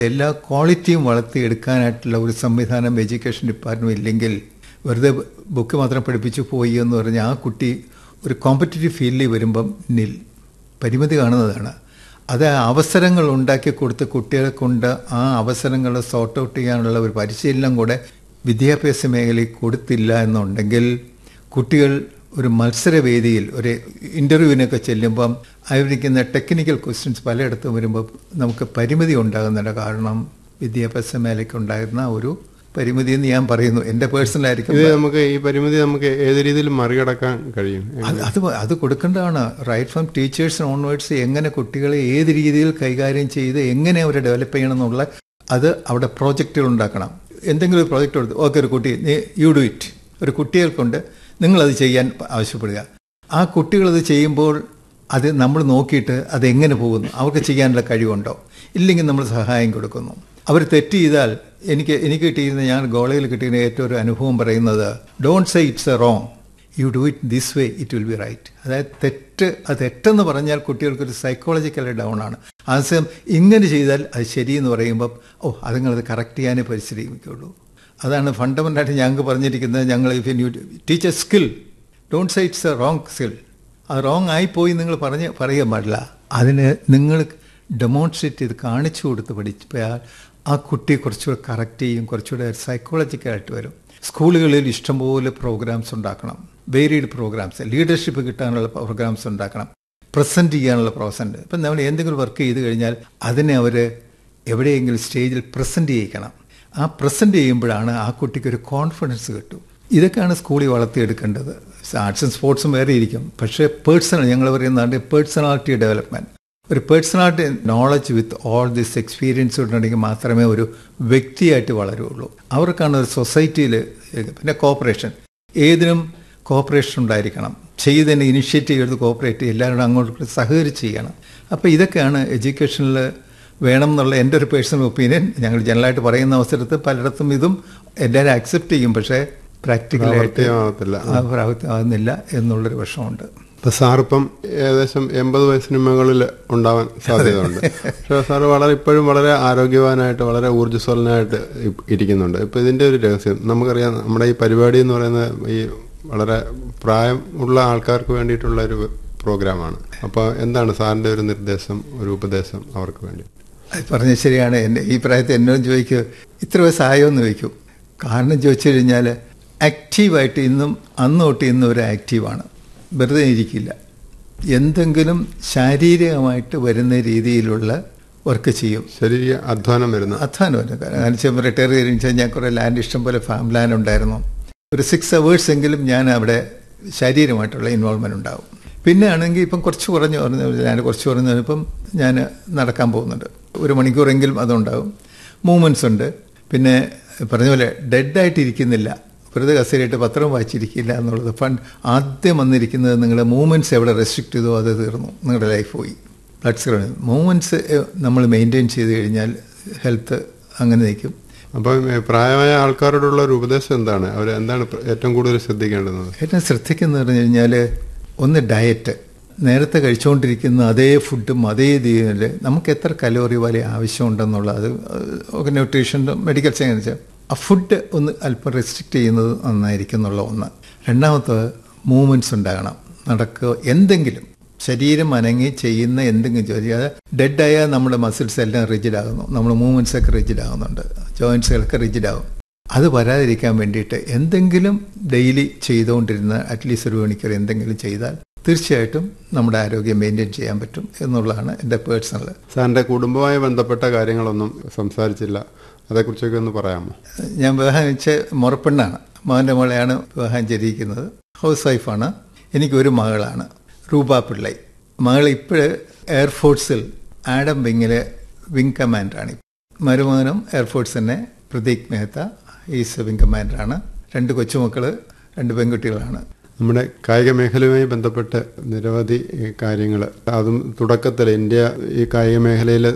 എല്ലാ ക്വാളിറ്റിയും വളർത്തിയെടുക്കാനായിട്ടുള്ള ഒരു സംവിധാനം എഡ്യൂക്കേഷൻ ഡിപ്പാർട്ട്മെന്റ് ഇല്ലെങ്കിൽ വെറുതെ ബുക്ക് മാത്രം പഠിപ്പിച്ചു പോയി എന്ന് പറഞ്ഞാൽ ആ കുട്ടി ഒരു കോമ്പറ്റേറ്റീവ് ഫീൽഡിൽ വരുമ്പം നിൽ പരിമിതി കാണുന്നതാണ് അത് അവസരങ്ങൾ ഉണ്ടാക്കി കൊടുത്ത് കുട്ടികളെ കൊണ്ട് ആ അവസരങ്ങൾ സോർട്ട് ഔട്ട് ചെയ്യാനുള്ള ഒരു പരിശീലനം കൂടെ വിദ്യാഭ്യാസ മേഖലയിൽ കൊടുത്തില്ല എന്നുണ്ടെങ്കിൽ കുട്ടികൾ ഒരു മത്സരവേദിയിൽ ഒരു ഇൻ്റർവ്യൂവിനൊക്കെ ചെല്ലുമ്പം ആയിരിക്കുന്ന ടെക്നിക്കൽ ക്വസ്റ്റ്യൻസ് പലയിടത്തും വരുമ്പോൾ നമുക്ക് പരിമിതി ഉണ്ടാകുന്നുണ്ട് കാരണം വിദ്യാഭ്യാസ മേഖലയ്ക്ക് ഉണ്ടായിരുന്ന ഒരു പരിമിതി എന്ന് ഞാൻ പറയുന്നു എൻ്റെ പേഴ്സണൽ ആയിരിക്കും ഇത് നമുക്ക് ഈ പരിമിതി നമുക്ക് ഏത് രീതിയിൽ മറികടക്കാൻ കഴിയും അത് അത് അത് കൊടുക്കേണ്ടതാണ് റൈറ്റ് ഫ്രം ടീച്ചേഴ്സ് ഓൺവേർഡ്സ് എങ്ങനെ കുട്ടികളെ ഏത് രീതിയിൽ കൈകാര്യം ചെയ്ത് എങ്ങനെ അവരെ ഡെവലപ്പ് ചെയ്യണം എന്നുള്ള അത് അവിടെ പ്രോജക്റ്റുകൾ ഉണ്ടാക്കണം എന്തെങ്കിലും ഒരു പ്രോജക്റ്റ് കൊടുത്ത് ഓക്കെ ഒരു കുട്ടി യു ഡു ഇറ്റ് ഒരു കുട്ടിയെ കൊണ്ട് നിങ്ങളത് ചെയ്യാൻ ആവശ്യപ്പെടുക ആ കുട്ടികളത് ചെയ്യുമ്പോൾ അത് നമ്മൾ നോക്കിയിട്ട് അത് എങ്ങനെ പോകുന്നു അവർക്ക് ചെയ്യാനുള്ള കഴിവുണ്ടോ ഇല്ലെങ്കിൽ നമ്മൾ സഹായം കൊടുക്കുന്നു അവർ തെറ്റ് ചെയ്താൽ എനിക്ക് എനിക്ക് കിട്ടിയിരുന്ന ഞാൻ ഗോളയിൽ കിട്ടിയിരുന്ന ഏറ്റവും ഒരു അനുഭവം പറയുന്നത് don't say it's a wrong you do it this way it will be right അതായത് തെറ്റ് അത് തെറ്റെന്ന് പറഞ്ഞാൽ കുട്ടികൾക്കൊരു സൈക്കോളജിക്കലി ഡൗൺ ആണ് അതേസമയം ഇങ്ങനെ ചെയ്താൽ അത് ശരിയെന്ന് പറയുമ്പോൾ ഓ അതുങ്ങളത് കറക്റ്റ് ചെയ്യാനേ പരിശ്രമിക്കുള്ളൂ അതാണ് ഫണ്ടമെൻ്റായിട്ട് ഞങ്ങൾക്ക് പറഞ്ഞിരിക്കുന്നത് ഞങ്ങൾ if you teach a skill don't say it's a wrong skill അത് റോങ് ആയിപ്പോയി നിങ്ങൾ പറഞ്ഞ് പറയാൻ പാടില്ല അതിന് നിങ്ങൾ ഡെമോൺസ്ട്രേറ്റ് ചെയ്ത് കാണിച്ചു കൊടുത്ത് പഠിച്ചാൽ ആ കുട്ടി കുറച്ചുകൂടെ കറക്റ്റ് ചെയ്യും കുറച്ചുകൂടെ സൈക്കോളജിക്കലായിട്ട് വരും സ്കൂളുകളിൽ ഇഷ്ടംപോലെ പ്രോഗ്രാംസ് ഉണ്ടാക്കണം വേരിയഡ് പ്രോഗ്രാംസ് ലീഡർഷിപ്പ് കിട്ടാനുള്ള പ്രോഗ്രാംസ് ഉണ്ടാക്കണം പ്രസൻറ്റ് ചെയ്യാനുള്ള പ്രോസൻറ്റ് ഇപ്പം നമ്മൾ എന്തെങ്കിലും വർക്ക് ചെയ്ത് കഴിഞ്ഞാൽ അതിനെ അവർ എവിടെയെങ്കിലും സ്റ്റേജിൽ പ്രസൻറ്റ് ചെയ്യിക്കണം ആ പ്രസൻറ്റ് ചെയ്യുമ്പോഴാണ് ആ കുട്ടിക്ക് ഒരു കോൺഫിഡൻസ് കിട്ടും ഇതൊക്കെയാണ് സ്കൂളിൽ വളർത്തിയെടുക്കേണ്ടത് ആർട്സ് ആൻഡ് സ്പോർട്സും വേറെ ഇരിക്കും പക്ഷേ പേഴ്സണൽ ഞങ്ങൾ പറയുന്നതാണ് പേഴ്സണാലിറ്റി ഡെവലപ്മെൻറ്റ് ഒരു personality knowledge with all this experience ഉണ്ടെങ്കിൽ മാത്രമേ ഒരു വ്യക്തിയായിട്ട് വളരുള്ളൂ അവർക്കാണ് ഒരു സൊസൈറ്റിയിൽ പിന്നെ കോപ്പറേഷൻ ഏതിനും കോപ്പറേഷൻ ഉണ്ടായിരിക്കണം ചെയ്തതിന് ഇനിഷ്യേറ്റീവ് എടുത്ത് കോപ്പറേറ്റ് എല്ലാവരോടും അങ്ങോട്ട് സഹകരിച്ച് ചെയ്യണം അപ്പോൾ ഇതൊക്കെയാണ് എഡ്യൂക്കേഷനിൽ വേണം എന്നുള്ള എൻ്റെ ഒരു പേഴ്സണൽ ഒപ്പീനിയൻ ഞങ്ങൾ ജനറലായിട്ട് പറയുന്ന അവസരത്തിൽ പലയിടത്തും ഇതും എല്ലാവരും അക്സെപ്റ്റ് ചെയ്യും പക്ഷേ പ്രാക്ടിക്കലായിട്ട് പ്രാവർത്തികമാകത്തില്ല. പ്രാവർത്തികമാകുന്നില്ല എന്നുള്ളൊരു വിഷമമുണ്ട് ഇപ്പൊ സാറിപ്പം ഏകദേശം എൺപത് വയസ്സിന് മുകളിൽ ഉണ്ടാവാൻ സാധ്യതയുണ്ട് പക്ഷേ സാറ് വളരെ ഇപ്പോഴും വളരെ ആരോഗ്യവാനായിട്ട് വളരെ ഊർജ്ജസ്വലനായിട്ട് ഇ- ഇരിക്കുന്നുണ്ട് ഇപ്പൊ ഇതിന്റെ ഒരു രഹസ്യം നമുക്കറിയാം നമ്മുടെ ഈ പരിപാടി എന്ന് പറയുന്നത് ഈ വളരെ പ്രായം ഉള്ള ആൾക്കാർക്ക് വേണ്ടിയിട്ടുള്ള ഒരു പ്രോഗ്രാമാണ് അപ്പോൾ എന്താണ് സാറിന്റെ ഒരു നിർദ്ദേശം ഒരു ഉപദേശം അവർക്ക് വേണ്ടി അത് പറഞ്ഞത് ശരിയാണ് എൻ്റെ ഈ പ്രായത്തിൽ എന്നോട് ചോദിക്കുക ഇത്ര വയസ്സായോ എന്ന് ചോദിക്കും കാരണം ചോദിച്ചു കഴിഞ്ഞാൽ ആക്റ്റീവായിട്ട് ഇന്നും അന്ന് തൊട്ട് ഇന്നും ഒരു ആക്റ്റീവാണ് വെറുതെ ഇരിക്കില്ല എന്തെങ്കിലും ശാരീരികമായിട്ട് വരുന്ന രീതിയിലുള്ള വർക്ക് ചെയ്യും ശരീര അധ്വാനം വരുന്ന അധ്വാനം വരുന്നത് കാരണം വെച്ചാൽ റിട്ടയർ ചെയ്ത് കഴിഞ്ഞാൽ ഞാൻ കുറേ ലാൻഡ് ഇഷ്ടം പോലെ ഫാം ലാൻഡ് ഉണ്ടായിരുന്നു ഒരു സിക്സ് അവേഴ്സ് എങ്കിലും ഞാൻ അവിടെ ശാരീരമായിട്ടുള്ള ഇൻവോൾവ്മെന്റ് ഉണ്ടാവും പിന്നെ ആണെങ്കിൽ ഇപ്പം കുറച്ച് കുറഞ്ഞു പറഞ്ഞു ഞാൻ കുറച്ച് കുറഞ്ഞു ഇപ്പം ഞാൻ നടക്കാൻ പോകുന്നുണ്ട് ഒരു മണിക്കൂറെങ്കിലും അതുണ്ടാവും മൂവ്മെൻറ്റ്സ് ഉണ്ട് പിന്നെ പറഞ്ഞ പോലെ ഡെഡായിട്ട് ഇരിക്കുന്നില്ല വെറുതെ കസേരയിട്ട് പത്രം വായിച്ചിരിക്കില്ല എന്നുള്ളത് ഫണ്ട് ആദ്യം വന്നിരിക്കുന്നത് നിങ്ങളുടെ മൂവ്മെൻറ്റ്സ് എവിടെ റെസ്ട്രിക്റ്റ് ചെയ്തോ അത് തീർന്നു നിങ്ങളുടെ ലൈഫ് പോയി ബ്ലഡ് സ്ക്രീൻ മൂവ്മെൻറ്റ്സ് നമ്മൾ മെയിൻറ്റെയിൻ ചെയ്ത് കഴിഞ്ഞാൽ ഹെൽത്ത് അങ്ങനെ നിൽക്കും അപ്പം ഏ, പ്രായമായ ആൾക്കാരോടുള്ള ഒരു ഉപദേശം എന്താണ് അവർ എന്താണ് പ്ര- ഏറ്റവും കൂടുതൽ ശ്രദ്ധിക്കേണ്ടുന്നത് ഏറ്റവും ശ്രദ്ധിക്കുന്ന പറഞ്ഞു കഴിഞ്ഞാൽ ഒന്ന് ഡയറ്റ് നേരത്തെ കഴിച്ചുകൊണ്ടിരിക്കുന്ന അതേ ഫുഡും അതേ രീതിയിൽ നമുക്ക് എത്ര കലോറി വലിയ ആവശ്യമുണ്ടെന്നുള്ളത് അത് ന്യൂട്രീഷൻ മെഡിക്കൽ സയൻസ് ആ ഫുഡ് ഒന്ന് അല്പം റെസ്ട്രിക്റ്റ് ചെയ്യുന്നത് നന്നായിരിക്കും എന്നുള്ള ഒന്ന് രണ്ടാമത്തെ മൂവ്മെൻറ്റ്സ് ഉണ്ടാകണം നടക്കുക എന്തെങ്കിലും ശരീരം അനങ്ങി ചെയ്യുന്ന എന്തെങ്കിലും ചെയ്യാതെ ഡെഡായാൽ നമ്മുടെ മസിൽസ് എല്ലാം റിജിഡ് ആകുന്നു നമ്മുടെ മൂവ്മെൻറ്റ്സ് ഒക്കെ റിജിഡ് ആകുന്നുണ്ട് ജോയിൻസുകളൊക്കെ റിജിഡ് ആകും അത് വരാതിരിക്കാൻ വേണ്ടിയിട്ട് എന്തെങ്കിലും ഡെയിലി ചെയ്തുകൊണ്ടിരുന്ന അറ്റ്ലീസ്റ്റ് ഒരു മണിക്കൂർ എന്തെങ്കിലും ചെയ്താൽ തീർച്ചയായിട്ടും നമ്മുടെ ആരോഗ്യം മെയിൻറ്റെയിൻ ചെയ്യാൻ പറ്റും എന്നുള്ളതാണ് എൻ്റെ പേഴ്സണൽ സാറിന്റെ കുടുംബവുമായി ബന്ധപ്പെട്ട കാര്യങ്ങളൊന്നും സംസാരിച്ചില്ല അതേക്കുറിച്ചൊക്കെ ഒന്ന് പറയാമോ ഞാൻ വിവാഹം വെച്ച മുറപ്പെണ്ണാണ് മകൻ്റെ മോളെയാണ് വിവാഹം ചെയ്തിരിക്കുന്നത് ഹൗസ് വൈഫാണ് എനിക്കൊരു മകളാണ് റൂപ പിള്ളൈ മകൾ ഇപ്പോഴ് എയർഫോഴ്സിൽ ആഡം വിങ്ങിലെ വിങ് കമാൻഡറാണ് മരുമകനും എയർഫോഴ്സ് തന്നെ പ്രതീക് മെഹ്ത്ത ഈസ് വിങ് കമാൻഡറാണ് രണ്ട് കൊച്ചുമക്കൾ രണ്ട് പെൺകുട്ടികളാണ് നമ്മുടെ കായിക മേഖലയുമായി ബന്ധപ്പെട്ട് നിരവധി കാര്യങ്ങൾ അതും തുടക്കത്തിൽ ഇന്ത്യ ഈ കായിക മേഖലയിൽ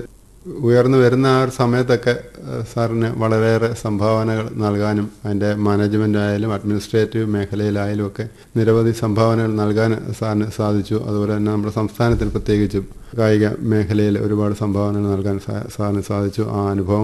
ഉയർന്നു വരുന്ന ആ ഒരു സമയത്തൊക്കെ ഏഹ്, സാറിന് വളരെയേറെ സംഭാവനകൾ നൽകാനും അതിൻ്റെ മാനേജ്മെൻ്റ് ആയാലും അഡ്മിനിസ്ട്രേറ്റീവ് മേഖലയിലായാലും ഒക്കെ നിരവധി സംഭാവനകൾ നൽകാൻ സാറിന് സാധിച്ചു അതുപോലെ തന്നെ നമ്മുടെ സംസ്ഥാനത്തിന് പ്രത്യേകിച്ചും കായിക മേഖലയിൽ ഒരുപാട് സംഭാവനകൾ നൽകാൻ സാ- സാറിന് സാധിച്ചു ആ അനുഭവം